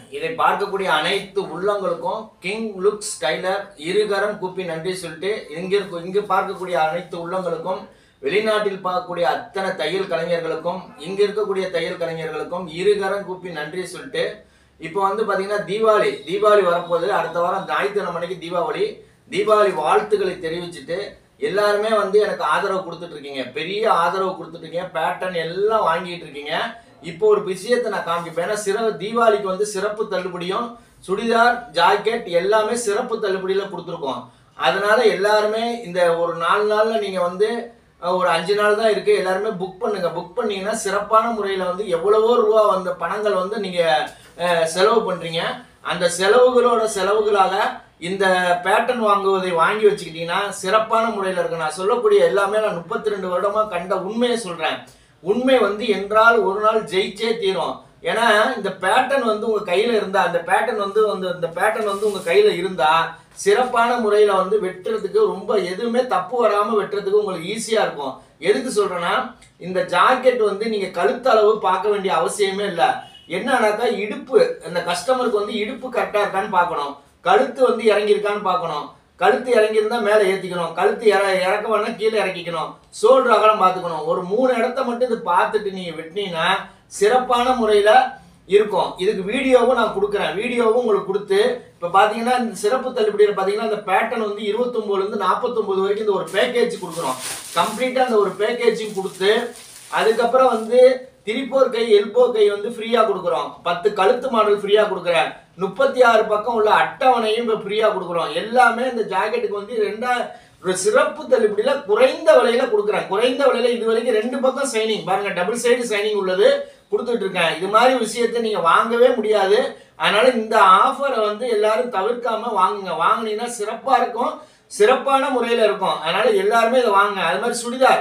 இதை பார்க்கக்கூடிய அனைத்து உள்ளங்களுக்கும் கிங் லுக்ஸ் டைலர் இருகரம் கூப்பி நன்றி சொல்லிட்டு இங்க இருக்க இங்கு பார்க்கக்கூடிய அனைத்து உள்ளங்களுக்கும் வெளிநாட்டில் பார்க்கக்கூடிய அத்தனை தையல் கலைஞர்களுக்கும் இங்க இருக்கக்கூடிய தையல் கலைஞர்களுக்கும் இருகரம் கூப்பி நன்றி சொல்லிட்டு இப்போ வந்து பாத்தீங்கன்னா தீபாவளி தீபாவளி வரப்போகுது அடுத்த வாரம் ஞாயிற்றுக்கிழமை மணிக்கு தீபாவளி தீபாவளி வாழ்த்துக்களை தெரிவிச்சுட்டு எல்லாருமே வந்து எனக்கு ஆதரவு கொடுத்துட்டு இருக்கீங்க பெரிய ஆதரவு கொடுத்துட்டு இருக்கீங்க பேட்டர்ன் எல்லாம் வாங்கிட்டு இருக்கீங்க இப்போ ஒரு விஷயத்தை நான் காமிப்பேன் ஏன்னா சிற தீபாவளிக்கு வந்து சிறப்பு தள்ளுபடியும் சுடிதார் ஜாக்கெட் எல்லாமே சிறப்பு தள்ளுபடியில கொடுத்துருக்கோம் அதனால எல்லாருமே இந்த ஒரு நாலு நாள்ல நீங்க வந்து அஹ், ஒரு அஞ்சு நாள் தான் இருக்கு எல்லாருமே புக் பண்ணுங்க புக் பண்ணீங்கன்னா சிறப்பான முறையில வந்து எவ்வளவோ ரூபா வந்த பணங்கள் வந்து நீங்க அஹ், செலவு பண்றீங்க அந்த செலவுகளோட செலவுகளாக இந்த பேட்டர்ன் வாங்குவதை வாங்கி வச்சுக்கிட்டீங்கன்னா சிறப்பான முறையில் இருக்கு நான் சொல்லக்கூடிய எல்லாமே நான் முப்பத்தி ரெண்டு வருடமா கண்ட உண்மையை சொல்றேன் உண்மை வந்து என்றால் ஒரு நாள் ஜெயிச்சே தீரும் ஏன்னா இந்த பேட்டர்ன் வந்து உங்க கையில இருந்தா அந்த பேட்டர்ன் வந்து வந்து இந்த பேட்டர்ன் வந்து உங்க கையில இருந்தா சிறப்பான முறையில வந்து வெட்டுறதுக்கு ரொம்ப எதுவுமே தப்பு வராம வெட்டுறதுக்கு உங்களுக்கு ஈஸியா இருக்கும் எதுக்கு சொல்றேன்னா இந்த ஜாக்கெட் வந்து நீங்க கழுத்தளவு பார்க்க வேண்டிய அவசியமே இல்லை என்னன்னாக்கா இடுப்பு அந்த கஸ்டமருக்கு வந்து இடுப்பு கரெக்டா இருக்கான்னு பார்க்கணும் கழுத்து வந்து இறங்கியிருக்கான்னு பார்க்கணும் கழுத்து இறங்கியிருந்தா மேலே ஏற்றிக்கணும் கழுத்து இற இறக்க வேணா கீழே இறக்கிக்கணும் சோல்டர் அகலம் பார்த்துக்கணும் ஒரு மூணு இடத்த மட்டும் இது பார்த்துட்டு நீங்கள் வெட்டினீங்கன்னா சிறப்பான முறையில் இருக்கும் இதுக்கு வீடியோவும் நான் கொடுக்குறேன் வீடியோவும் உங்களுக்கு கொடுத்து இப்போ பார்த்தீங்கன்னா இந்த சிறப்பு தள்ளுபடியில் பார்த்தீங்கன்னா இந்த பேட்டர்ன் வந்து இருபத்தொம்போதுலேருந்து நாற்பத்தொம்போது வரைக்கும் இந்த ஒரு பேக்கேஜ் கொடுக்குறோம் கம்ப்ளீட்டாக அந்த ஒரு பேக்கேஜும் கொடுத்து அதுக்கப்புறம் வந்து திரிப்போர் கை எல்போ கை வந்து ஃப்ரீயா கொடுக்குறோம் பத்து கழுத்து மாடல் ஃப்ரீயா கொடுக்குறேன் முப்பத்தி ஆறு பக்கம் உள்ள அட்டவணையும் இப்போ ஃப்ரீயா கொடுக்குறோம் எல்லாமே இந்த ஜாக்கெட்டுக்கு வந்து ரெண்டா ஒரு சிறப்பு தள்ளுபடியில குறைந்த விலையில கொடுக்குறேன் குறைந்த விலையில இது வரைக்கும் ரெண்டு பக்கம் சைனிங் பாருங்க டபுள் சைடு சைனிங் உள்ளது கொடுத்துட்டு இருக்கேன் இது மாதிரி விஷயத்தை நீங்க வாங்கவே முடியாது அதனால இந்த ஆஃபரை வந்து எல்லாரும் தவிர்க்காம வாங்குங்க வாங்குனீங்கன்னா சிறப்பா இருக்கும் சிறப்பான முறையில இருக்கும் அதனால எல்லாருமே இதை வாங்குங்க அது மாதிரி சுடிதார்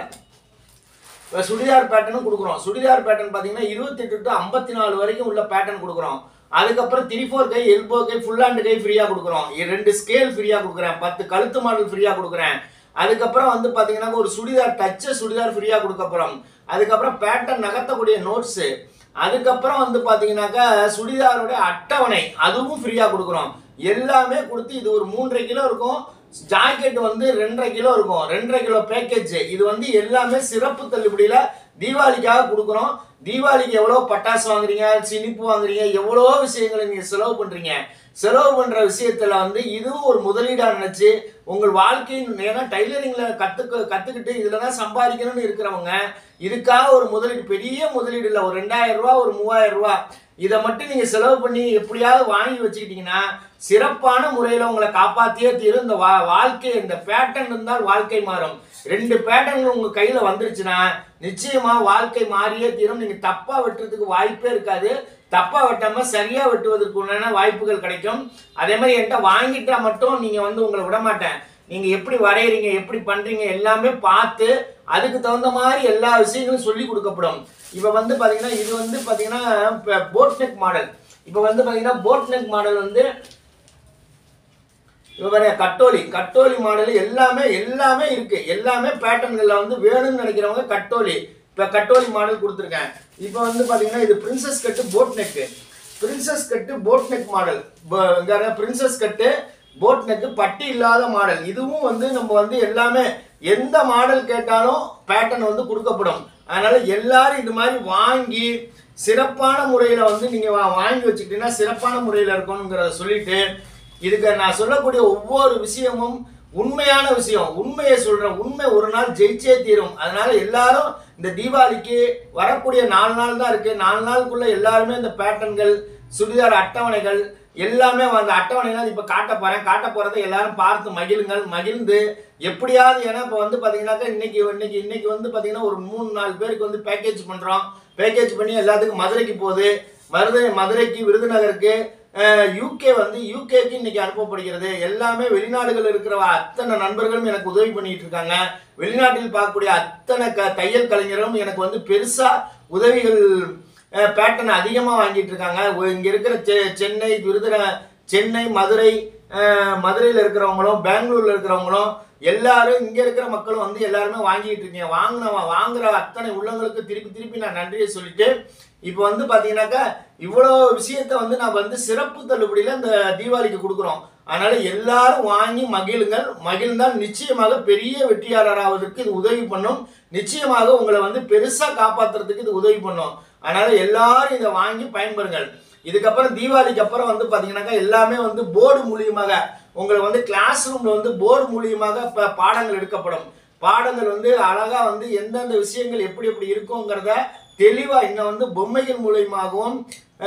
இப்போ சுடிதார் பேட்டர்னும் கொடுக்குறோம் சுடிதார் பேட்டர்ன் பார்த்தீங்கன்னா இருபத்தெட்டு டு ஐம்பத்தி நாலு வரைக்கும் உள்ள பேட்டர்ன் கொடுக்குறோம் அதுக்கப்புறம் த்ரீ ஃபோர் கை எல்போ கை ஃபுல் ஹேண்ட் கை ஃப்ரீயாக கொடுக்குறோம் இ- ரெண்டு ஸ்கேல் ஃப்ரீயாக கொடுக்குறேன் பத்து கழுத்து மாடல் ஃப்ரீயாக கொடுக்குறேன் அதுக்கப்புறம் வந்து பார்த்தீங்கன்னா ஒரு சுடிதார் டச்சு சுடிதார் ஃப்ரீயாக கொடுக்கப்புறம் அதுக்கப்புறம் பேட்டர்ன் நகர்த்தக்கூடிய நோட்ஸு அதுக்கப்புறம் வந்து பார்த்தீங்கன்னாக்கா சுடிதாரோட அட்டவணை அதுவும் ஃப்ரீயாக கொடுக்குறோம் எல்லாமே கொடுத்து இது ஒரு மூன்றரை கிலோ இருக்கும் ஜாக்கெட் வந்து ரெண்டரை கிலோ இருக்கும் ரெண்டரை கிலோ பேக்கேஜ் இது வந்து எல்லாமே சிறப்பு தள்ளுபடியில தீபாவளிக்காக கொடுக்குறோம் தீபாவளிக்கு எவ்வளோ பட்டாசு வாங்குறீங்க சினிப்பு வாங்குறீங்க எவ்வளோ விஷயங்களை நீங்க செலவு பண்றீங்க செலவு பண்ற விஷயத்துல வந்து இதுவும் ஒரு முதலீடா நினைச்சு உங்கள் வாழ்க்கையின் ஏன்னா டைலரிங்ல கத்துக்க கத்துக்கிட்டு இதுல தான் சம்பாதிக்கணும்னு இருக்கிறவங்க இதுக்காக ஒரு முதலீடு பெரிய முதலீடு இல்லை ஒரு ரெண்டாயிரம் ரூபா ஒரு மூவாயிரம் ரூபா இதை மட்டும் நீங்க செலவு பண்ணி எப்படியாவது வாங்கி வச்சுக்கிட்டீங்கன்னா சிறப்பான முறையில் உங்களை காப்பாத்தியே தீரும் இந்த வா வாழ்க்கை இந்த பேட்டர்ன் இருந்தால் வாழ்க்கை மாறும் ரெண்டு பேட்டர்ன் உங்க கையில வந்துருச்சுன்னா நிச்சயமா வாழ்க்கை மாறியே தீரும் நீங்க தப்பா வெட்டுறதுக்கு வாய்ப்பே இருக்காது தப்பா வெட்டாம சரியா வெட்டுவதற்கு உண்டான வாய்ப்புகள் கிடைக்கும் அதே மாதிரி என்கிட்ட வாங்கிட்டா மட்டும் நீங்க வந்து உங்களை விட மாட்டேன் நீங்க எப்படி வரையறீங்க எப்படி பண்றீங்க எல்லாமே பார்த்து அதுக்கு தகுந்த மாதிரி எல்லா விஷயங்களும் சொல்லி கொடுக்கப்படும் இப்ப வந்து பாத்தீங்கன்னா இது வந்து பாத்தீங்கன்னா போட் நெக் மாடல் இப்ப வந்து பாத்தீங்கன்னா போட் நெக் மாடல் வந்து இப்போ பாருங்க கட்டோலி கட்டோலி மாடல் எல்லாமே எல்லாமே இருக்கு எல்லாமே பேட்டர்ன்கள்ல வந்து வேணும்னு நினைக்கிறவங்க கட்டோலி இப்போ கட்டோலி மாடல் கொடுத்துருக்கேன் இப்போ வந்து பாத்தீங்கன்னா இது princess cut boat neck princess cut boat neck model princess cut boat neck பட்டி இல்லாத மாடல் இதுவும் வந்து நம்ம வந்து எல்லாமே எந்த மாடல் கேட்டாலும் பேட்டர்ன் வந்து கொடுக்கப்படும் அதனால எல்லாரும் இது மாதிரி வாங்கி சிறப்பான முறையில வந்து நீங்க வா- வாங்கி வச்சுக்கிட்டீங்கன்னா சிறப்பான முறையில இருக்கணுங்கிறத சொல்லிட்டு இதுக்கு நான் சொல்லக்கூடிய ஒவ்வொரு விஷயமும் உண்மையான விஷயம் உண்மையை சொல்றேன் உண்மை ஒரு நாள் ஜெயிச்சே தீரும் அதனால எல்லாரும் இந்த தீபாவளிக்கு வரக்கூடிய நாலு நாள் தான் இருக்கு நாலு நாளுக்குள்ள எல்லாருமே இந்த பேட்டர்ன்கள் சுடிதார் அட்டவணைகள் எல்லாமே அந்த அட்டவணைலாம் இப்ப காட்ட போறேன் காட்ட போறதை எல்லாரும் பார்த்து மகிழுங்கள் மகிழ்ந்து எப்படியாவது ஏன்னா இப்போ வந்து பாத்தீங்கன்னாக்கா இன்னைக்கு இன்னைக்கு இன்னைக்கு வந்து பாத்தீங்கன்னா ஒரு மூணு நாலு பேருக்கு வந்து பேக்கேஜ் பண்றோம் பேக்கேஜ் பண்ணி எல்லாத்துக்கும் மதுரைக்கு போகுது மதுரை மதுரைக்கு விருதுநகருக்கு யூகே வந்து யூகேக்கு இன்னைக்கு அனுப்பப்படுகிறது எல்லாமே வெளிநாடுகள் இருக்கிற அத்தனை நண்பர்களும் எனக்கு உதவி பண்ணிட்டு இருக்காங்க வெளிநாட்டில் பார்க்கக்கூடிய அத்தனை க தையல் கலைஞரும் எனக்கு வந்து பெருசா உதவிகள் பேட்டர்ன் அதிகமாக வாங்கிட்டு இருக்காங்க ஒ- இங்க இருக்கிற செ- சென்னை விருதுந சென்னை மதுரை மதுரையில் இருக்கிறவங்களும் பெங்களூர்ல இருக்கிறவங்களும் எல்லாரும் இங்க இருக்கிற மக்களும் வந்து எல்லாருமே வாங்கிட்டு இருக்கீங்க வாங்கின வாங்குற அத்தனை உள்ளங்களுக்கு திருப்பி திருப்பி நான் நன்றியை சொல்லிட்டு இப்போ வந்து பாத்தீங்கன்னாக்கா இவ்வளோ விஷயத்த வந்து நான் வந்து சிறப்பு தள்ளுபடியில இந்த தீபாவளிக்கு கொடுக்குறோம் அதனால எல்லாரும் வாங்கி மகிழுங்கள் மகிழ்ந்தால் நிச்சயமாக பெரிய வெற்றியாளராவதற்கு இது உதவி பண்ணும் நிச்சயமாக உங்களை வந்து பெருசா காப்பாத்துறதுக்கு இது உதவி பண்ணும் அதனால எல்லாரும் இதை வாங்கி பயன்பெறுங்கள் இதுக்கப்புறம் தீபாவளிக்கு அப்புறம் வந்து பாத்தீங்கன்னாக்கா எல்லாமே வந்து போர்டு மூலியமாக உங்களை வந்து கிளாஸ் ரூம்ல வந்து போர்டு மூலியமாக ப- பாடங்கள் எடுக்கப்படும் பாடங்கள் வந்து அழகா வந்து எந்தெந்த விஷயங்கள் எப்படி எப்படி இருக்குங்கிறத தெளிவா இன்னும் வந்து பொம்மைகள் மூலியமாகவும்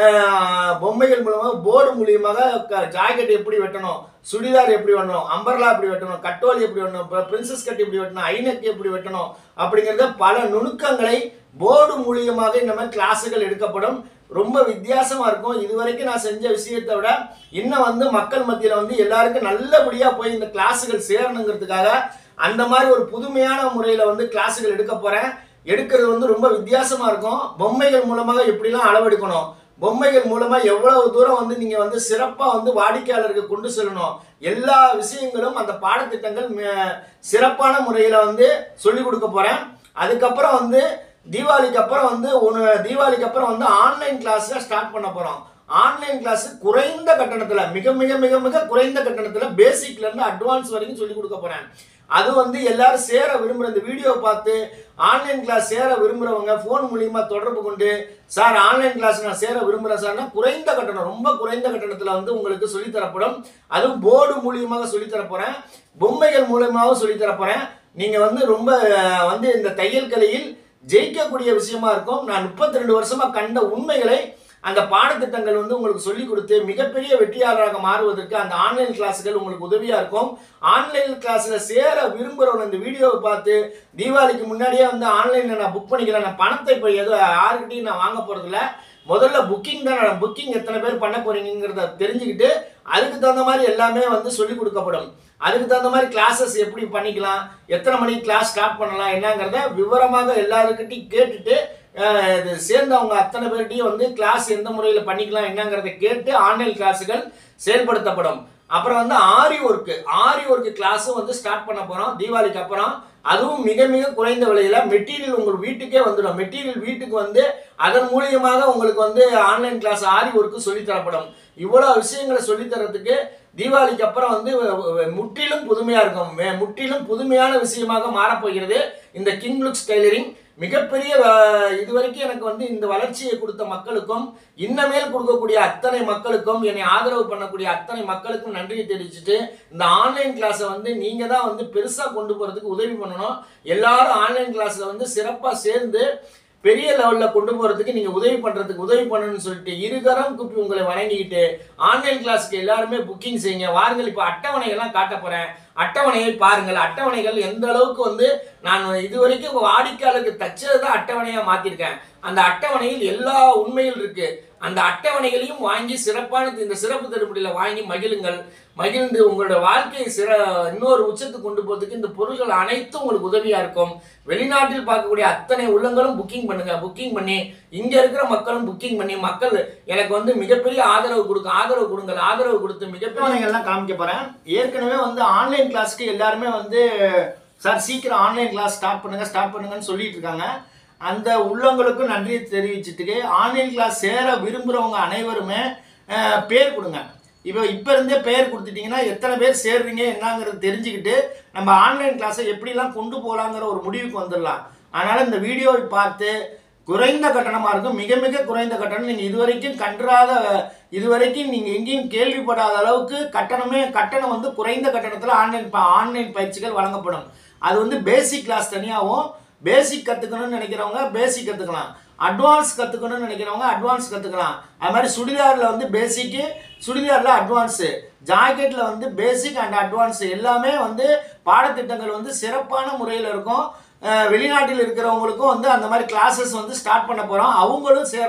ஆஹ், பொம்மைகள் மூலமாக போர்டு மூலியமாக ஜாக்கெட் எப்படி வெட்டணும் சுடிதார் எப்படி வெட்டணும் அம்பர்லா எப்படி வெட்டணும் கட்டோலி எப்படி வெட்டணும் பிரின்சஸ் கட் எப்படி வெட்டணும் ஐநெக் எப்படி வெட்டணும் அப்படிங்கிறத பல நுணுக்கங்களை போர்டு மூலியமாக இந்த மாதிரி கிளாஸுகள் எடுக்கப்படும் ரொம்ப வித்தியாசமா இருக்கும் இது வரைக்கும் நான் செஞ்ச விஷயத்தை விட இன்னும் வந்து மக்கள் மத்தியில வந்து எல்லாருக்கும் நல்லபடியா போய் இந்த கிளாஸுகள் சேரணுங்கிறதுக்காக அந்த மாதிரி ஒரு புதுமையான முறையில வந்து கிளாஸுகள் எடுக்க போறேன் எடுக்கிறது வந்து ரொம்ப வித்தியாசமா இருக்கும் பொம்மைகள் மூலமாக எப்படிலாம் அளவெடுக்கணும் பொம்மைகள் மூலமா எவ்வளவு தூரம் வந்து நீங்க வந்து சிறப்பா வந்து வாடிக்கையாளருக்கு கொண்டு செல்லணும் எல்லா விஷயங்களும் அந்த பாடத்திட்டங்கள் ம- சிறப்பான முறையில வந்து சொல்லி கொடுக்க போறேன் அதுக்கப்புறம் வந்து தீபாவளிக்கு அப்புறம் வந்து ஒன்று தீபாவளிக்கு அப்புறம் வந்து ஆன்லைன் கிளாஸ் ஸ்டார்ட் பண்ண போறோம் ஆன்லைன் கிளாஸ் குறைந்த கட்டணத்துல மிக மிக மிக மிக குறைந்த கட்டணத்துல பேசிக்ல இருந்து அட்வான்ஸ் வரைக்கும் சொல்லி கொடுக்க போறேன் அது வந்து எல்லாரும் சேர விரும்புற இந்த வீடியோ பார்த்து ஆன்லைன் கிளாஸ் சேர விரும்புறவங்க ஃபோன் மூலியமா தொடர்பு கொண்டு சார் ஆன்லைன் கிளாஸ் நான் சேர விரும்புறேன் சார்னா குறைந்த கட்டணம் ரொம்ப குறைந்த கட்டணத்துல வந்து உங்களுக்கு சொல்லித் தரப்படும் அதுவும் போர்டு மூலியமாக சொல்லித் தரப் போறேன் பொம்மைகள் மூலியமாகவும் சொல்லித் தரப் போறேன் நீங்க வந்து ரொம்ப அஹ், வந்து இந்த தையல் கலையில் ஜெயிக்கக்கூடிய விஷயமா இருக்கும் நான் 32 வருஷமா கண்ட உண்மைகளை அந்த பாடத்திட்டங்கள் வந்து உங்களுக்கு சொல்லிக் கொடுத்து மிகப்பெரிய வெற்றியாளராக மாறுவதற்கு அந்த ஆன்லைன் கிளாஸ்கள் உங்களுக்கு உதவியா இருக்கும் ஆன்லைன் கிளாஸ்ல சேர விரும்புறவங்க இந்த வீடியோவை பார்த்து தீபாவளிக்கு முன்னாடியே வந்து ஆன்லைன்ல நான் புக் பண்ணிக்கிறேன் நான் பணத்தை இப்போ எதுவும் யாருக்கிட்டையும் நான் வாங்க போறதில்ல முதல்ல புக்கிங் தான் புக்கிங் எத்தனை பேர் பண்ண போறீங்கிறத தெரிஞ்சுக்கிட்டு அதுக்கு தகுந்த மாதிரி எல்லாமே வந்து சொல்லிக் கொடுக்கப்படும் அதுக்கு தகுந்த மாதிரி கிளாஸஸ் எப்படி பண்ணிக்கலாம் எத்தனை மணிக்கு கிளாஸ் ஸ்டார்ட் பண்ணலாம் என்னங்கிறத விவரமாக எல்லாருக்கிட்டையும் கேட்டுட்டு அஹ், இது சேர்ந்தவங்க அத்தனை பேர்கிட்டையும் வந்து கிளாஸ் எந்த முறையில் பண்ணிக்கலாம் என்னங்கிறத கேட்டு ஆன்லைன் கிளாஸுகள் செயல்படுத்தப்படும் அப்புறம் வந்து ஆரி ஒர்க்கு ஆரி ஒர்க்கு கிளாஸும் வந்து ஸ்டார்ட் பண்ண போறோம் தீபாவளிக்கு அப்புறம் அதுவும் மிக மிக குறைந்த விலையில மெட்டீரியல் உங்கள் வீட்டுக்கே வந்துடும் மெட்டீரியல் வீட்டுக்கு வந்து அதன் மூலியமாக உங்களுக்கு வந்து ஆன்லைன் கிளாஸ் ஆரி ஒர்க்கு சொல்லி தரப்படும் இவ்வளவு விஷயங்களை சொல்லி தரதுக்கு தீபாவளிக்கு அப்புறம் வந்து வ- வ- முற்றிலும் புதுமையா இருக்கும் மே- முற்றிலும் புதுமையான விஷயமாக மாறப்போகிறது இந்த கிங் லுக்ஸ் டெய்லரிங் மிகப்பெரிய அஹ், இதுவரைக்கும் எனக்கு வந்து இந்த வளர்ச்சியை கொடுத்த மக்களுக்கும் இன்னமேல் கொடுக்கக்கூடிய அத்தனை மக்களுக்கும் என்னை ஆதரவு பண்ணக்கூடிய அத்தனை மக்களுக்கும் நன்றியை தெரிவிச்சுட்டு இந்த ஆன்லைன் கிளாஸை வந்து நீங்க தான் வந்து பெருசா கொண்டு போறதுக்கு உதவி பண்ணணும் எல்லாரும் ஆன்லைன் கிளாஸ்ல வந்து சிறப்பா சேர்ந்து பெரிய லெவல்ல கொண்டு போறதுக்கு நீங்க உதவி பண்றதுக்கு உதவி பண்ணணும்னு சொல்லிட்டு இருகரம் குப்பி உங்களை வணங்கிக்கிட்டு ஆன்லைன் கிளாஸ்க்கு எல்லாருமே புக்கிங் செய்யுங்க வாருங்கள் இப்போ அட்டவணைகள்லாம் காட்ட போறேன் அட்டவணையை பாருங்கள் அட்டவணைகள் எந்த அளவுக்கு வந்து நான் இதுவரைக்கும் வாடிக்கையாளருக்கு தச்சதை தான் அட்டவணையா மாத்திருக்கேன் அந்த அட்டவணையில் எல்லா உண்மைகள் இருக்கு அந்த அட்டவணைகளையும் வாங்கி சிறப்பான இந்த சிறப்பு தள்ளுபடியில வாங்கி மகிழுங்கள் மகிழ்ந்து உங்களோட வாழ்க்கையை சிற இன்னொரு உச்சத்துக்கு கொண்டு போறதுக்கு இந்த பொருள்கள் அனைத்தும் உங்களுக்கு உதவியா இருக்கும் வெளிநாட்டில் பார்க்கக்கூடிய அத்தனை உள்ளங்களும் புக்கிங் பண்ணுங்க புக்கிங் பண்ணி இங்க இருக்கிற மக்களும் புக்கிங் பண்ணி மக்கள் எனக்கு வந்து மிகப்பெரிய ஆதரவு கொடுக்க ஆதரவு கொடுங்கள் ஆதரவு கொடுத்து மிகப்பெரிய எல்லாம் காமிக்க போறேன் ஏற்கனவே வந்து ஆன்லைன் கிளாஸ்க்கு எல்லாருமே வந்து சார் சீக்கிரம் ஆன்லைன் கிளாஸ் ஸ்டார்ட் பண்ணுங்க ஸ்டார்ட் பண்ணுங்கன்னு சொல்லிட்டு இருக்காங்க அந்த உள்ளவங்களுக்கும் நன்றி தெரிவிச்சுட்டு ஆன்லைன் கிளாஸ் சேர விரும்புறவங்க அனைவருமே அஹ், பேர் கொடுங்க இப்போ இப்போ இருந்தே பெயர் கொடுத்துட்டீங்கன்னா எத்தனை பேர் சேர்றீங்க என்னங்கிறது தெரிஞ்சுக்கிட்டு நம்ம ஆன்லைன் கிளாஸை எப்படிலாம் கொண்டு போகலாங்கிற ஒரு முடிவுக்கு வந்துடலாம் அதனால் இந்த வீடியோவை பார்த்து குறைந்த கட்டணமாக இருக்கும் மிக மிக குறைந்த கட்டணம் நீங்கள் இதுவரைக்கும் கன்றாத இதுவரைக்கும் நீங்கள் எங்கேயும் கேள்விப்படாத அளவுக்கு கட்டணமே கட்டணம் வந்து குறைந்த கட்டணத்தில் ஆன்லைன் ஆன்லைன் பயிற்சிகள் வழங்கப்படும் அது வந்து பேசிக் கிளாஸ் தனியாகவும் பேசிக் கற்றுக்கணும்னு நினைக்கிறவங்க பேசிக் கற்றுக்கலாம் அட்வான்ஸ் கற்றுக்கணும்னு நினைக்கிறவங்க அட்வான்ஸ் கற்றுக்கலாம் அது மாதிரி சுடிதாரில் வந்து பேசிக்கு சுடிதாரில் அட்வான்ஸு ஜாக்கெட்டில் வந்து பேசிக் அண்ட் அட்வான்ஸ் எல்லாமே வந்து பாடத்திட்டங்கள் வந்து சிறப்பான முறையில் இருக்கும் அஹ் வெளிநாட்டில் இருக்கிறவங்களுக்கும் வந்து அந்த மாதிரி கிளாஸஸ் வந்து ஸ்டார்ட் பண்ண போகிறோம் அவங்களும் சேரலாம்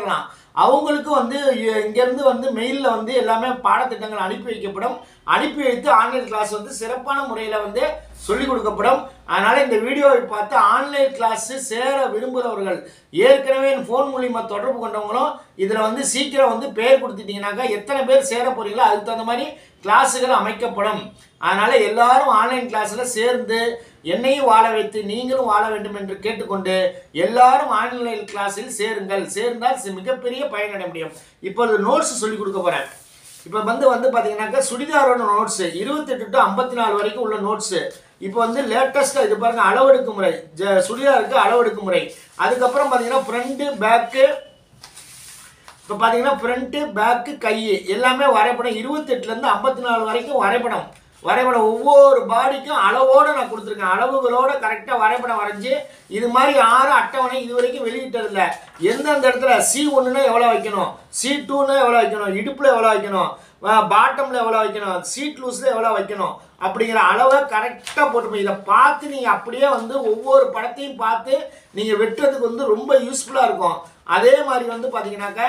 அவங்களுக்கு வந்து இ- இங்கேருந்து வந்து மெயிலில் வந்து எல்லாமே பாடத்திட்டங்கள் அனுப்பி வைக்கப்படும் அனுப்பி வைத்து ஆன்லைன் கிளாஸ் வந்து சிறப்பான முறையில் வந்து சொல்லிக் கொடுக்கப்படும் அதனால் இந்த வீடியோவை பார்த்து ஆன்லைன் கிளாஸ் சேர விரும்புகிறவர்கள் ஏற்கனவே ஃபோன் மூலிமா தொடர்பு கொண்டவங்களும் இதில் வந்து சீக்கிரம் வந்து பேர் கொடுத்துட்டீங்கன்னாக்கா எத்தனை பேர் சேர போறீங்களோ அதுக்கு தகுந்த மாதிரி கிளாஸுகள் அமைக்கப்படும் அதனால் எல்லாரும் ஆன்லைன் கிளாஸில் சேர்ந்து என்னையும் வாழ வைத்து நீங்களும் வாழ வேண்டும் என்று கேட்டுக்கொண்டு எல்லாரும் ஆன்லைன் கிளாஸில் சேருங்கள் சேர்ந்தால் சி- மிகப்பெரிய பயனடைய முடியும் இப்பொழுது நோட்ஸ் சொல்லிக் கொடுக்க போகிறேன் இப்போ வந்து வந்து பார்த்தீங்கன்னாக்கா சுடிதாரோட நோட்ஸு இருபத்தெட்டு டு ஐம்பத்தி நாலு வரைக்கும் உள்ள நோட்ஸு இப்போ வந்து லேட்டஸ்ட்டாக இது பாருங்க அளவெடுக்கும் முறை ஜ சுடிதாருக்கு அளவெடுக்கும் முறை அதுக்கப்புறம் பார்த்தீங்கன்னா ஃப்ரண்ட்டு பேக்கு இப்போ பார்த்தீங்கன்னா ஃப்ரண்ட்டு பேக்கு கை எல்லாமே வரைபடம் இருபத்தெட்டுலேருந்து ஐம்பத்தி நாலு வரைக்கும் வரைபடம் வரைபடம் ஒவ்வொரு பாடிக்கும் அளவோடு நான் கொடுத்துருக்கேன் அளவுகளோட கரெக்டாக வரைபடம் வரைஞ்சி இது மாதிரி யாரும் அட்டவணை இது வரைக்கும் வெளியிட்டதில்ல எந்தெந்த இடத்துல சி ஒன்றுனா எவ்வளோ வைக்கணும் சி டூனா எவ்வளோ வைக்கணும் இடுப்பில் எவ்வளோ வைக்கணும் பாட்டமில் எவ்வளோ வைக்கணும் சீட் லூஸில் எவ்வளோ வைக்கணும் அப்படிங்கிற அளவை கரெக்டாக போட்டுப்போம் இதை பார்த்து நீங்கள் அப்படியே வந்து ஒவ்வொரு படத்தையும் பார்த்து நீங்கள் வெட்டுறதுக்கு வந்து ரொம்ப யூஸ்ஃபுல்லாக இருக்கும் அதே மாதிரி வந்து பார்த்தீங்கன்னாக்கா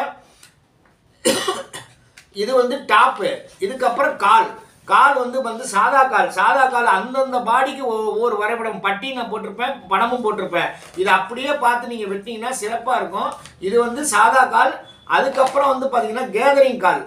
இது வந்து டாப்பு இதுக்கப்புறம் கால் கால் வந்து வந்து சாதா கால் சாதா கால் அந்தந்த பாடிக்கு ஒவ்வொரு வரைபடம் பட்டி நான் போட்டிருப்பேன் படமும் போட்டிருப்பேன் இதை அப்படியே பார்த்து நீங்கள் வெட்டிங்கன்னா சிறப்பாக இருக்கும் இது வந்து சாதா கால் அதுக்கப்புறம் வந்து பார்த்தீங்கன்னா கேதரிங் கால்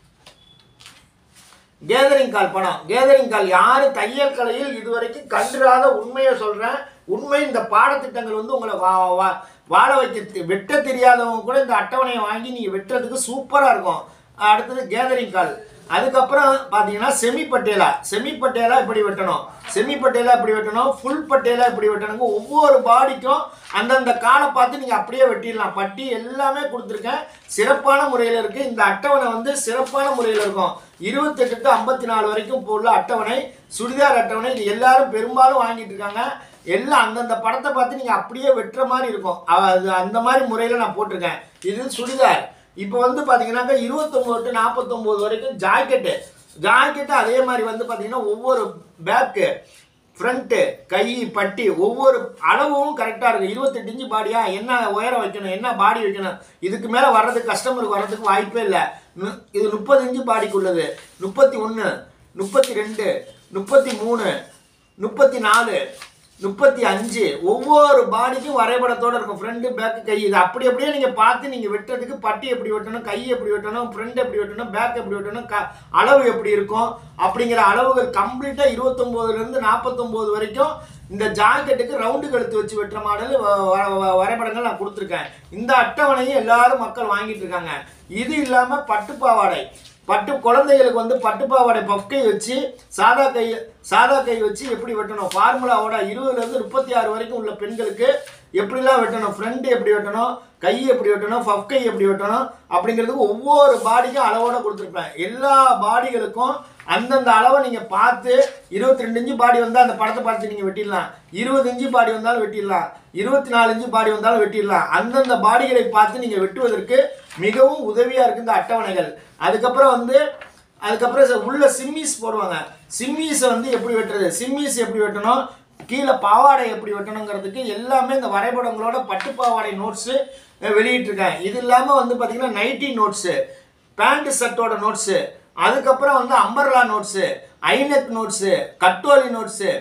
கேதரிங் கால் படம் கேதரிங் கால் யாரு தையல் கலையில் இதுவரைக்கும் கண்டுராத உண்மையை சொல்றேன் உண்மை இந்த பாடத்திட்டங்கள் வந்து உங்களை வா வா- வாழ வைக்க தெ- வெட்ட தெரியாதவங்க கூட இந்த அட்டவணையை வாங்கி நீங்க வெட்டுறதுக்கு சூப்பரா இருக்கும் அடுத்தது கேதரிங் கால் அதுக்கப்புறம் பார்த்தீங்கன்னா செமி பட்டேலா செமி பட்டேலா இப்படி வெட்டணும் செமி பட்டேலா இப்படி வெட்டணும் ஃபுல் பட்டேலா இப்படி வெட்டணுங்க ஒவ்வொரு பாடிக்கும் அந்தந்த காலை பார்த்து நீங்கள் அப்படியே வெட்டிடலாம் பட்டி எல்லாமே கொடுத்துருக்கேன் சிறப்பான முறையில் இருக்குது இந்த அட்டவணை வந்து சிறப்பான முறையில் இருக்கும் இருபத்தெட்டு டு ஐம்பத்தி நாலு வரைக்கும் இப்போ உள்ள அட்டவணை சுடிதார் அட்டவணை இது எல்லாரும் பெரும்பாலும் வாங்கிட்டு இருக்காங்க எல்லாம் அந்தந்த படத்தை பார்த்து நீங்கள் அப்படியே வெட்டுற மாதிரி இருக்கும் அ- அது அந்த மாதிரி முறையில் நான் போட்டிருக்கேன் இது சுடிதார் இப்போ வந்து பார்த்தீங்கன்னாக்கா இருபத்தொம்போது டு நாற்பத்தொம்போது வரைக்கும் ஜாக்கெட்டு ஜாக்கெட்டு அதே மாதிரி வந்து பார்த்தீங்கன்னா ஒவ்வொரு பேக்கு ஃப்ரண்ட்டு கை பட்டி ஒவ்வொரு அளவும் கரெக்டாக இருக்கும் இருபத்தெட்டு இன்ச்சு பாடியா என்ன உயரம் வைக்கணும் என்ன பாடி வைக்கணும் இதுக்கு மேலே வர்றதுக்கு கஸ்டமருக்கு வர்றதுக்கு வாய்ப்பே இல்லை நு- இது முப்பது இன்ச்சு பாடிக்குள்ளது முப்பத்தி ஒன்று முப்பத்தி ரெண்டு முப்பத்தி மூணு முப்பத்தி நாலு முப்பத்தி அஞ்சு ஒவ்வொரு பாடிக்கும் வரைபடத்தோட இருக்கும் ஃப்ரண்ட் பேக் கை இது அப்படி அப்படியே நீங்கள் பார்த்து நீங்கள் வெட்டுறதுக்கு பட்டி எப்படி வெட்டணும் கை எப்படி வெட்டணும் ஃப்ரண்ட் எப்படி வெட்டணும் பேக் எப்படி வெட்டணும் க அளவு எப்படி இருக்கும் அப்படிங்கிற அளவுகள் கம்ப்ளீட்டாக இருபத்தொம்போதுலேருந்து நாற்பத்தொம்போது வரைக்கும் இந்த ஜாக்கெட்டுக்கு ரவுண்டு கழுத்து வச்சு வெட்டுற மாடல் வ- வ- வ- வரைபடங்கள் நான் கொடுத்துருக்கேன் இந்த அட்டவணையும் எல்லாரும் மக்கள் வாங்கிட்டு இருக்காங்க இது இல்லாமல் பட்டுப்பாவாடை பட்டு குழந்தைகளுக்கு வந்து பட்டுப்பாவாடை பஃப்கை வச்சு சாதா கை சாதா கை வச்சு எப்படி வெட்டணும் ஃபார்முலாவோட இருபதுலேருந்து முப்பத்தி ஆறு வரைக்கும் உள்ள பெண்களுக்கு எப்படிலாம் வெட்டணும் ஃப்ரண்ட் எப்படி வெட்டணும் கை எப்படி வெட்டணும் பஃப் கை எப்படி வெட்டணும் அப்படிங்கிறதுக்கு ஒவ்வொரு பாடிக்கும் அளவோட கொடுத்துருப்பேன் எல்லா பாடிகளுக்கும் அந்தந்த அளவை நீங்கள் பார்த்து இருபத்தி ரெண்டு இன்ச்சு பாடி வந்தால் அந்த படத்தை பார்த்து நீங்கள் வெட்டிடலாம் இருபது இன்ச்சு பாடி வந்தாலும் வெட்டிடலாம் இருபத்தி நாலு இன்ச்சு பாடி வந்தாலும் வெட்டிடலாம் அந்தந்த பாடிகளை பார்த்து நீங்கள் வெட்டுவதற்கு மிகவும் உதவியாக இருக்கு இந்த அட்டவணைகள் அதுக்கப்புறம் வந்து அதுக்கப்புறம் ச- உள்ள சிம்மிஸ் போடுவாங்க சிம்மிஸை வந்து எப்படி வெட்டுறது சிம்மிஸ் எப்படி வெட்டணும் கீழே பாவாடை எப்படி வெட்டணுங்கிறதுக்கு எல்லாமே இந்த வரைபடங்களோட பட்டு பாவாடை நோட்ஸு வெளியிட்டிருக்கேன் இது இல்லாமல் வந்து பார்த்தீங்கன்னா நைட்டி நோட்ஸு பேண்ட் ஷர்ட்டோட நோட்ஸு அதுக்கப்புறம் வந்து அம்பர்லா நோட்ஸு ஐநெக் நோட்ஸு கட்டோலி notes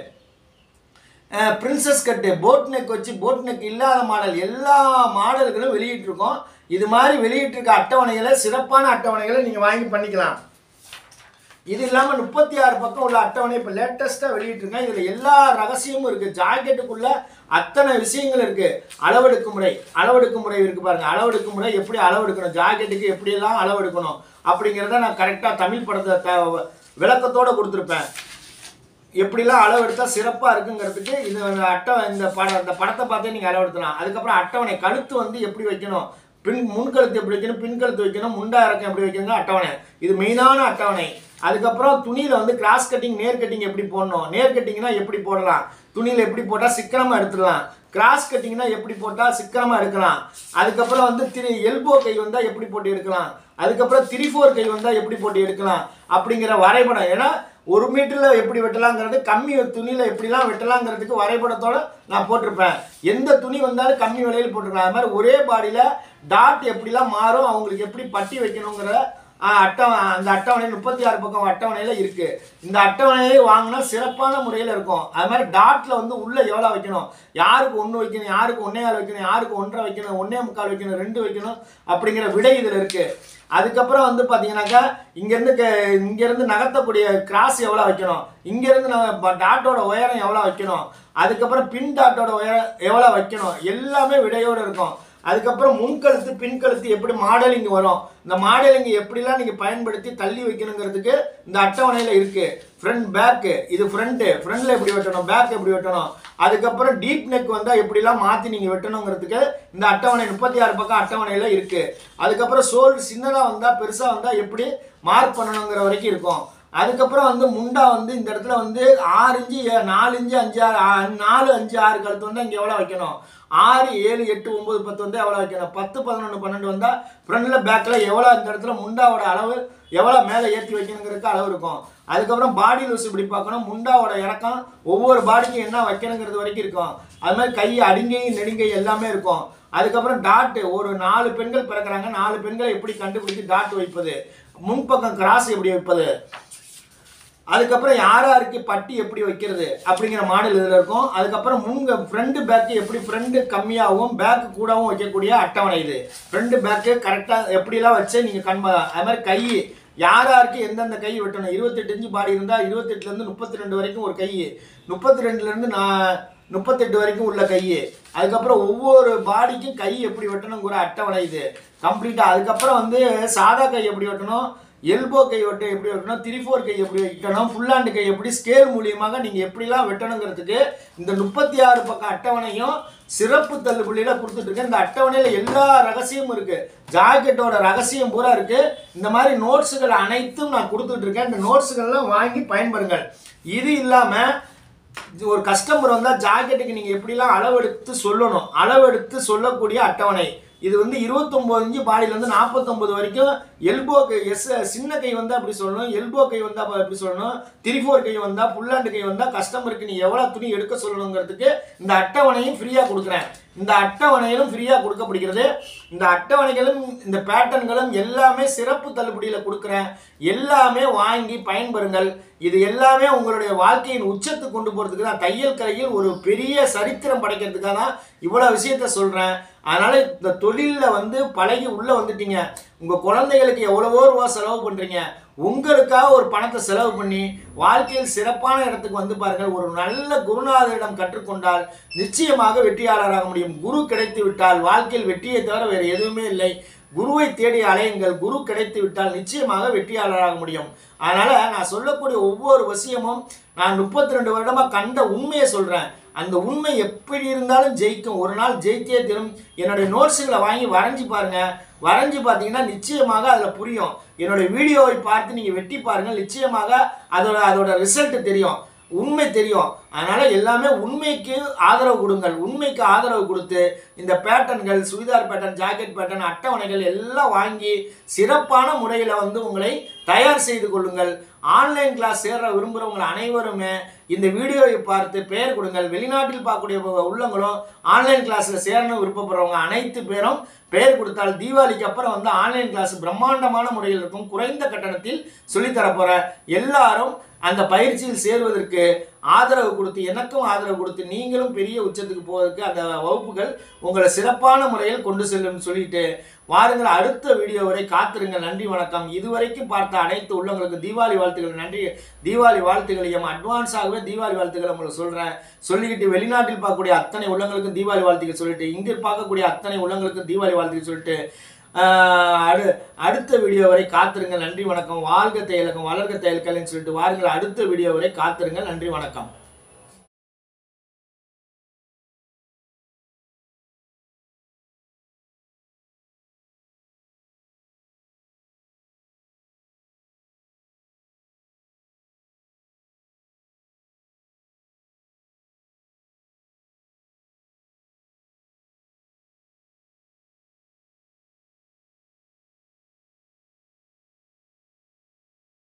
princess cut boat neck வச்சு போட் நெக் இல்லாத மாடல் எல்லா மாடல்களும் வெளியிட்டிருக்கோம் இது மாதிரி வெளியிட்டிருக்க அட்டவணைகளை சிறப்பான அட்டவணைகளை நீங்கள் வாங்கி பண்ணிக்கலாம் இது இல்லாமல் முப்பத்தி ஆறு பக்கம் உள்ள அட்டவணை இப்போ லேட்டஸ்ட்டாக வெளியிட்டிருக்கேன் இதில் எல்லா ரகசியமும் இருக்குது ஜாக்கெட்டுக்குள்ள அத்தனை விஷயங்கள் இருக்குது அளவெடுக்கும் முறை அளவெடுக்கும் முறை இருக்குது பாருங்கள் அளவெடுக்கும் முறை எப்படி அளவெடுக்கணும் ஜாக்கெட்டுக்கு எப்படியெல்லாம் அளவெடுக்கணும் அப்படிங்கிறத நான் கரெக்டாக தமிழ் படத்தை த விளக்கத்தோடு கொடுத்துருப்பேன் எப்படிலாம் அளவெடுத்தா சிறப்பாக இருக்குங்கிறதுக்கு இது அந்த அட்டை இந்த பட இந்த படத்தை பார்த்தே நீங்கள் அளவெடுத்தலாம் அதுக்கப்புறம் அட்டவணை கழுத்து வந்து எப்படி வைக்கணும் பின் முன்கழுத்து எப்படி வைக்கணும் பின்கழுத்து வைக்கணும் முண்டா இறக்கம் எப்படி வைக்கணும் அட்டவணை இது மெயினான அட்டவணை அதுக்கப்புறம் துணியில் வந்து கிராஸ் கட்டிங் நேர் கட்டிங் எப்படி போடணும் நேர் கட்டிங்னா எப்படி போடலாம் துணியில் எப்படி போட்டால் சிக்கனமாக எடுத்துடலாம் கிராஸ் கட்டிங்னா எப்படி போட்டால் சிக்கனமாக எடுக்கலாம் அதுக்கப்புறம் வந்து திரு எல்போ கை வந்தால் எப்படி போட்டு எடுக்கலாம் அதுக்கப்புறம் த்ரீ ஃபோர் கை வந்தால் எப்படி போட்டு எடுக்கலாம் அப்படிங்கிற வரைபடம் ஏன்னா ஒரு மீட்டரில் எப்படி வெட்டலாங்கிறது கம்மி துணியில் எப்படிலாம் வெட்டலாங்கிறதுக்கு வரைபடத்தோட நான் போட்டிருப்பேன் எந்த துணி வந்தாலும் கம்மி விலையில் போட்டிருக்கலாம் அது மாதிரி ஒரே பாடியில் டாட் எப்படிலாம் மாறும் அவங்களுக்கு எப்படி பட்டி வைக்கணுங்கிற ஆஹ், அட்டவணை அந்த அட்டவணை முப்பத்தி ஆறு பக்கம் அட்டவணையில இருக்கு இந்த அட்டவணையை வாங்கினா சிறப்பான முறையில் இருக்கும் அது மாதிரி டாட்ல வந்து உள்ள எவ்வளோ வைக்கணும் யாருக்கு ஒன்று வைக்கணும் யாருக்கு ஒன்னே கால் வைக்கணும் யாருக்கு ஒன்றரை வைக்கணும் ஒன்னே முக்கால் வைக்கணும் ரெண்டு வைக்கணும் அப்படிங்கிற விடை இதில் இருக்கு அதுக்கப்புறம் வந்து பார்த்தீங்கன்னாக்கா இங்கேருந்து க- இங்கேருந்து நகர்த்தக்கூடிய கிராஸ் எவ்வளோ வைக்கணும் இங்கேருந்து நம்ம டாட்டோட உயரம் எவ்வளோ வைக்கணும் அதுக்கப்புறம் பின் டாட்டோட உயரம் எவ்வளோ வைக்கணும் எல்லாமே விடையோடு இருக்கும் அதுக்கப்புறம் முன்கழுத்து பின்கழுத்து எப்படி மாடலிங் வரும் இந்த மாடலிங் எப்படிலாம் நீங்கள் பயன்படுத்தி தள்ளி வைக்கணுங்கிறதுக்கு இந்த அட்டவணையில் இருக்கு ஃப்ரண்ட் பேக்கு இது ஃப்ரண்ட்டு ஃப்ரண்ட்ல எப்படி வெட்டணும் பேக் எப்படி வெட்டணும் அதுக்கப்புறம் டீப் நெக் வந்தால் எப்படிலாம் மாற்றி நீங்கள் வெட்டணுங்கிறதுக்கு இந்த அட்டவணை முப்பத்தி ஆறு பக்கம் அட்டவணையில் இருக்கு அதுக்கப்புறம் சோல் சின்னதாக வந்தால் பெருசாக வந்தால் எப்படி மார்க் பண்ணணுங்கிற வரைக்கும் இருக்கும் அதுக்கப்புறம் வந்து முண்டா வந்து இந்த இடத்துல வந்து ஆறு இன்ச்சு ஏ- நாலு இன்ச்சு அஞ்சு ஆறு ஆ- நாலு அஞ்சு ஆறு கழுத்து வந்தால் இங்கே எவ்வளோ வைக்கணும் ஆறு ஏழு எட்டு ஒம்பது பத்து வந்து எவ்வளோ வைக்கணும் பத்து பதினொன்று பன்னெண்டு வந்தால் ஃப்ரண்டில் பேக்கில் எவ்வளோ இந்த இடத்துல முண்டாவோட அளவு எவ்வளோ மேலே ஏற்றி வைக்கணுங்கிறதுக்கு அளவு இருக்கும் அதுக்கப்புறம் பாடி லூஸ் இப்படி பார்க்கணும் முண்டாவோட இறக்கம் ஒவ்வொரு பாடிக்கும் என்ன வைக்கணுங்கிறது வரைக்கும் இருக்கும் அது மாதிரி கை அடிங்கை நெடுங்கை எல்லாமே இருக்கும் அதுக்கப்புறம் டாட்டு ஒரு நாலு பெண்கள் பிறக்கிறாங்க நாலு பெண்களை எப்படி கண்டுபிடிச்சு டாட் வைப்பது முன்பக்கம் கிராஸ் எப்படி வைப்பது அதுக்கப்புறம் யார் யாருக்கு பட்டி எப்படி வைக்கிறது அப்படிங்கிற மாடல் இதில் இருக்கும் அதுக்கப்புறம் முங்க ஃப்ரண்ட் பேக்கு எப்படி ஃப்ரண்ட் கம்மியாகவும் பேக்கு கூடவும் வைக்கக்கூடிய அட்டவணை இது ஃப்ரண்ட் பேக்கு கரெக்டாக எப்படிலாம் வச்சு நீங்கள் கண்ப அது மாதிரி கை யார் யாருக்கு எந்தெந்த கை வெட்டணும் இருபத்தெட்டு இன்ச்சு பாடி இருந்தால் இருபத்தெட்டுலேருந்து முப்பத்தி ரெண்டு வரைக்கும் ஒரு கை முப்பத்தி ரெண்டுலேருந்து நான் முப்பத்தெட்டு வரைக்கும் உள்ள கை அதுக்கப்புறம் ஒவ்வொரு பாடிக்கும் கை எப்படி வெட்டணுங்கிற அட்டவணை இது கம்ப்ளீட்டாக அதுக்கப்புறம் வந்து சாதா கை எப்படி வெட்டணும் எல்போ கை வெட்ட எப்படி வெட்டணும் த்ரீ ஃபோர் கை எப்படி வெட்டணும் ஃபுல்லாண்டு கை எப்படி ஸ்கேல் மூலியமாக நீங்கள் எப்படிலாம் வெட்டணுங்கிறதுக்கு இந்த முப்பத்தி ஆறு பக்கம் அட்டவணையும் சிறப்பு தள்ளுபடியில கொடுத்துட்டு இருக்கேன் இந்த அட்டவணையில் எல்லா ரகசியமும் இருக்கு ஜாக்கெட்டோட ரகசியம் பூரா இருக்கு இந்த மாதிரி நோட்ஸுகள் அனைத்தும் நான் கொடுத்துட்டு இருக்கேன் இந்த நோட்ஸுகள்லாம் வாங்கி பயன்பெறுங்கள் இது இல்லாமல் இது ஒரு கஸ்டமர் வந்தால் ஜாக்கெட்டுக்கு நீங்கள் எப்படிலாம் அளவெடுத்து சொல்லணும் அளவெடுத்து சொல்லக்கூடிய அட்டவணை இது வந்து இருபத்தொம்போது இன்ச்சு பாடியிலேருந்து நாற்பத்தொம்பது வரைக்கும் எல்போ கை எஸ் சின்ன கை வந்தால் அப்படி சொல்லணும் எல்போ கை வந்தால் அப்படி சொல்லணும் திரிஃபோர் கை வந்தால் புல்லாண்டு கை வந்தால் கஸ்டமருக்கு நீ எவ்வளோ துணி எடுக்க சொல்லணுங்கிறதுக்கு இந்த அட்டவணையும் ஃப்ரீயாக கொடுக்குறேன் இந்த அட்டவணையிலும் ஃப்ரீயாக கொடுக்கப்படுகிறது இந்த அட்டவணைகளும் இந்த பேட்டர்ன்களும் எல்லாமே சிறப்பு தள்ளுபடியில் கொடுக்குறேன் எல்லாமே வாங்கி பயன்பெறுங்கள் இது எல்லாமே உங்களுடைய வாழ்க்கையின் உச்சத்துக்கு கொண்டு போகிறதுக்கு தான் தையல் கலையில் ஒரு பெரிய சரித்திரம் படைக்கிறதுக்காக தான் இவ்வளோ விஷயத்த சொல்கிறேன் அதனால் இந்த தொழிலில் வந்து பழகி உள்ளே வந்துட்டீங்க உங்கள் குழந்தைகளுக்கு எவ்வளவோ ரூபா செலவு பண்ணுறீங்க உங்களுக்காக ஒரு பணத்தை செலவு பண்ணி வாழ்க்கையில் சிறப்பான இடத்துக்கு வந்து பாருங்கள் ஒரு நல்ல குருநாதரிடம் கற்றுக்கொண்டால் நிச்சயமாக வெற்றியாளராக முடியும் குரு கிடைத்து விட்டால் வாழ்க்கையில் வெற்றியை தவிர வேறு எதுவுமே இல்லை குருவை தேடி அலையுங்கள் குரு கிடைத்து விட்டால் நிச்சயமாக வெற்றியாளராக முடியும் அதனால நான் சொல்லக்கூடிய ஒவ்வொரு விஷயமும் நான் முப்பத்தி ரெண்டு வருடமா கண்ட உண்மையை சொல்றேன் அந்த உண்மை எப்படி இருந்தாலும் ஜெயிக்கும் ஒரு நாள் ஜெயித்தே தரும் என்னுடைய நோட்ஸுகளை வாங்கி வரைஞ்சி பாருங்க வரைஞ்சி பார்த்தீங்கன்னா நிச்சயமாக அதில் புரியும் என்னுடைய வீடியோவை பார்த்து நீங்கள் வெட்டி பாருங்கள் நிச்சயமாக அதோட அதோட ரிசல்ட் தெரியும் உண்மை தெரியும் அதனால எல்லாமே உண்மைக்கு ஆதரவு கொடுங்கள் உண்மைக்கு ஆதரவு கொடுத்து இந்த பேட்டர்ன்கள் சுடிதார் பேட்டர்ன் ஜாக்கெட் பேட்டர்ன் அட்டவணைகள் எல்லாம் வாங்கி சிறப்பான முறையில் வந்து உங்களை தயார் செய்து கொள்ளுங்கள் ஆன்லைன் கிளாஸ் சேர விரும்புகிறவங்க அனைவருமே இந்த வீடியோவை பார்த்து பெயர் கொடுங்கள் வெளிநாட்டில் பார்க்கக்கூடிய உள்ளவங்களும் ஆன்லைன் கிளாஸில் சேரணும் விருப்பப்படுறவங்க அனைத்து பேரும் பெயர் கொடுத்தால் தீபாவளிக்கு அப்புறம் வந்து ஆன்லைன் கிளாஸ் பிரம்மாண்டமான முறையில் இருக்கும் குறைந்த கட்டணத்தில் சொல்லித்தர போகிறேன் எல்லாரும் அந்த பயிற்சியில் சேர்வதற்கு ஆதரவு கொடுத்து எனக்கும் ஆதரவு கொடுத்து நீங்களும் பெரிய உச்சத்துக்கு போவதற்கு அந்த வகுப்புகள் உங்களை சிறப்பான முறையில் கொண்டு செல்லும் சொல்லிட்டு வாருங்கள் அடுத்த வீடியோ வரை காத்திருங்கள் நன்றி வணக்கம் இதுவரைக்கும் பார்த்த அனைத்து உள்ளவங்களுக்கு தீபாவளி வாழ்த்துக்கள் நன்றி தீபாவளி வாழ்த்துக்களையும் அட்வான்ஸாகவே தீபாவளி வாழ்த்துக்களை உங்களுக்கு சொல்கிறேன் சொல்லிக்கிட்டு வெளிநாட்டில் பார்க்கக்கூடிய அத்தனை உள்ளங்களுக்கும் தீபாவளி வாழ்த்துக்கள் சொல்லிட்டு இங்கே பார்க்கக்கூடிய அத்தனை உள்ளங்களுக்கும் தீபாவளி வாழ்த்துக்கள் சொல்லிட்டு ஆஹ், அடு அடுத்த வீடியோ வரை காத்திருங்கள் நன்றி வணக்கம் வாழ்க தையலகம் வளர்க தையல்கலைன்னு சொல்லிட்டு வாருங்கள் அடுத்த வீடியோ வரை காத்திருங்கள் நன்றி வணக்கம்